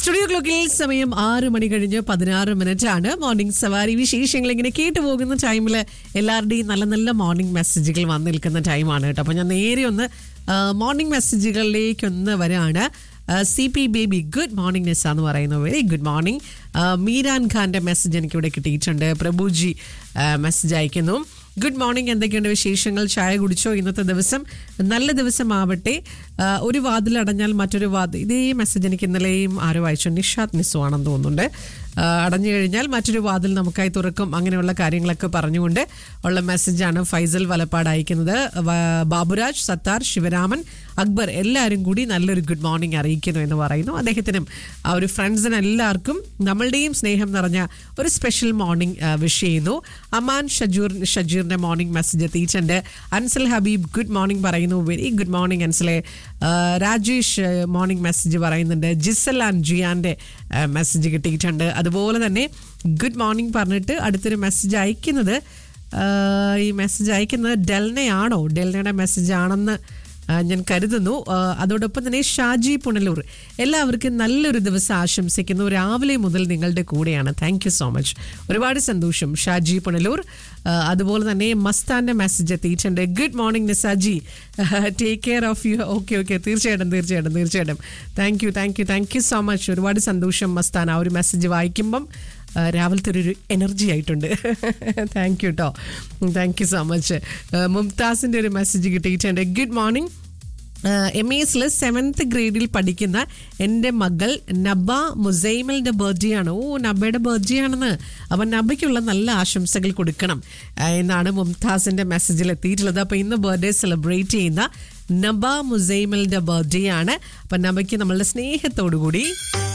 studio ക്ലോക്കിൽ സമയം ആറ് മണി കഴിഞ്ഞ് പതിനാറ് മിനിറ്റ് ആണ് മോർണിംഗ് സവാരി വിശേഷങ്ങൾ ഇങ്ങനെ കേട്ടു പോകുന്ന ടൈമിൽ എല്ലാവരുടെയും നല്ല നല്ല മോർണിംഗ് മെസ്സേജുകൾ വന്നു നിൽക്കുന്ന ടൈമാണ് കേട്ടോ അപ്പോൾ ഞാൻ നേരെ ഒന്ന് മോർണിംഗ് മെസ്സേജുകളിലേക്കൊന്ന് വരാണ് C P Baby good morning Nisa എന്ന് പറയുന്നു വെരി ഗുഡ് മോർണിംഗ് മീരാൻ ഖാന്റെ മെസ്സേജ് എനിക്കിവിടെ കിട്ടിയിട്ടുണ്ട് പ്രഭുജി മെസ്സേജ് അയക്കുന്നു ഗുഡ് മോർണിംഗ് എന്തൊക്കെയുണ്ട് വിശേഷങ്ങൾ ചായ കുടിച്ചോ ഇന്നത്തെ ദിവസം നല്ല ദിവസമാവട്ടെ ആ, ഒരു വാതിൽ അടഞ്ഞാൽ മറ്റൊരു വാതിൽ ഇതേ മെസ്സേജ് എനിക്ക് ഇന്നലെയും ആരോ അയച്ചു നിഷാദ് നിസ്സു ആണെന്ന് തോന്നുന്നുണ്ട് ആ, അടഞ്ഞു കഴിഞ്ഞാൽ മറ്റൊരു വാതിൽ നമുക്കായി തുറക്കും അങ്ങനെയുള്ള കാര്യങ്ങളൊക്കെ പറഞ്ഞുകൊണ്ട് ഉള്ള മെസ്സേജാണ് ഫൈസൽ വലപ്പാട് അയക്കുന്നത് വ- ബാബുരാജ് സത്താർ ശിവരാമൻ അക്ബർ എല്ലാവരും കൂടി നല്ലൊരു ഗുഡ് മോർണിംഗ് അറിയിക്കുന്നു എന്ന് പറയുന്നു അദ്ദേഹത്തിനും ആ ഒരു ഫ്രണ്ട്സിന് എല്ലാവർക്കും നമ്മളുടെയും സ്നേഹം നിറഞ്ഞ ഒരു സ്പെഷ്യൽ മോർണിംഗ് വിഷ് ചെയ്യുന്നു അമാൻ ഷജൂർ ഷജീറിന്റെ മോർണിംഗ് മെസ്സേജ് എത്തിയിട്ടുണ്ട് അൻസൽ ഹബീബ് ഗുഡ് മോർണിംഗ് പറയുന്നു വെരി ഗുഡ് മോർണിംഗ് അൻസലെ ആ, രാജേഷ് മോർണിംഗ് മെസ്സേജ് പറയുന്നുണ്ട് ജിസൽ ആൻഡ് ജിയാന്റെ മെസ്സേജ് കിട്ടിയിട്ടുണ്ട് അതുപോലെ തന്നെ ഗുഡ് മോർണിംഗ് പറഞ്ഞിട്ട് അടുത്തൊരു മെസ്സേജ് അയക്കുന്നത് ആ, ഈ മെസ്സേജ് അയക്കുന്നത് ഡെൽനയാണോ ഡെൽനയുടെ മെസ്സേജ് ആണെന്ന് ആ, ഞാൻ കരുതുന്നു ആ, അതോടൊപ്പം തന്നെ ഷാജി പുനലൂർ എല്ലാവർക്കും നല്ലൊരു ദിവസം ആശംസിക്കുന്നു രാവിലെ മുതൽ നിങ്ങളുടെ കൂടെയാണ് താങ്ക് യു സോ മച്ച് ഒരുപാട് സന്തോഷം ഷാജി പുനലൂർ ആ, അതുപോലെ തന്നെ മസ്താന്റെ മെസ്സേജ് എത്തിയിട്ടുണ്ട് good morning Nisaji take care of you okay okay തീർച്ചയായിട്ടും തീർച്ചയായിട്ടും തീർച്ചയായിട്ടും thank you thank you thank you so much ഒരുപാട് സന്തോഷം മസ്താൻ ആ ഒരു മെസ്സേജ് വായിക്കുമ്പം ആ, രാവിലത്തെ ഒരു എനർജി ആയിട്ടുണ്ട് താങ്ക് യു കേട്ടോ താങ്ക് യു സോ മച്ച് മുംതാസിൻ്റെ ഒരു മെസ്സേജ് കിട്ടിയിട്ടുണ്ട് ഗുഡ് മോർണിംഗ് എം ഇ എസിൽ സെവൻത്ത് ഗ്രേഡിൽ പഠിക്കുന്ന എൻ്റെ മകൾ നബ മുസൈമലിൻ്റെ ബർത്ത്ഡേ ആണ് ഓ നബയുടെ ബർത്ത്ഡേ ആണെന്ന് അപ്പം നബയ്ക്കുള്ള നല്ല ആശംസകൾ കൊടുക്കണം ആ, എന്നാണ് മുംതാസിൻ്റെ മെസ്സേജിൽ എത്തിയിട്ടുള്ളത് അപ്പോൾ ഇന്ന് ബർത്ത്ഡേ സെലിബ്രേറ്റ് ചെയ്യുന്ന നബ മുസൈമലിൻ്റെ ബർത്ത്ഡേ ആണ് അപ്പം നബയ്ക്ക് നമ്മളുടെ സ്നേഹത്തോടു കൂടി